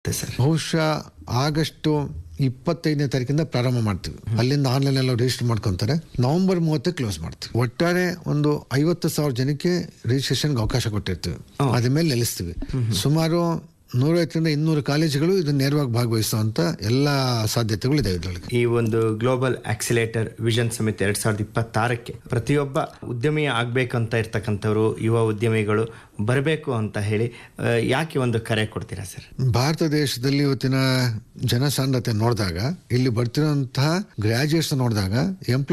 sir ಬಹುಶಃ August ಇಪ್ಪತ್ತೈದನೇ ತಾರೀಕಿಂದ ಪ್ರಾರಂಭ ಮಾಡ್ತೀವಿ ಅಲ್ಲಿಂದ ಆನ್ಲೈನ್ ಎಲ್ಲ ರಿಜಿಸ್ಟರ್ ಮಾಡ್ಕೊಂತಾರೆ ನವೆಂಬರ್ ಮೂವತ್ತಕ್ಕೆ ಕ್ಲೋಸ್ ಮಾಡ್ತೀವಿ ಒಟ್ಟಾರೆ ಒಂದು ಐವತ್ತು ಸಾವಿರ ಜನಕ್ಕೆ ರಿಜಿಸ್ಟ್ರೇಷನ್ಗೆ ಅವಕಾಶ ಕೊಟ್ಟಿರ್ತೀವಿ ಅದ್ರ ಮೇಲೆ ನೆಲೆಸ್ತೀವಿ ಸುಮಾರು ನೂರೈವತ್ತರಿಂದ ಇನ್ನೂರು ಕಾಲೇಜುಗಳು ಇದನ್ನ ನೇರವಾಗಿ ಭಾಗವಹಿಸುವಂತ ಎಲ್ಲ ಸಾಧ್ಯತೆಗಳು ಇದೆ ಇದರೊಳಗೆ ಈ ಒಂದು ಗ್ಲೋಬಲ್ ಆಕ್ಸಿಲೇಟರ್ ವಿಷನ್ ಸಮಿತಿ ಎರಡ್ ಸಾವಿರದ ಇಪ್ಪತ್ತಾರಕ್ಕೆ ಪ್ರತಿಯೊಬ್ಬ ಉದ್ಯಮಿ ಆಗ್ಬೇಕಂತ ಇರ್ತಕ್ಕಂಥವ್ರು ಯುವ ಉದ್ಯಮಿಗಳು ಬರಬೇಕು ಅಂತ ಹೇಳಿ ಆ, ಯಾಕೆ ಒಂದು ಕರೆ ಕೊಡ್ತೀರಾ ಸರ್ ಭಾರತ ದೇಶದಲ್ಲಿ ಇವತ್ತಿನ ಜನಸಾಂದ್ರತೆ ನೋಡಿದಾಗ ಇಲ್ಲಿ ಬರ್ತಿರೋಂತಹ ಗ್ರಾಜುಯೇಟ್ಸ್ ನೋಡಿದಾಗ ಎಂಪ್ಲಾಯ್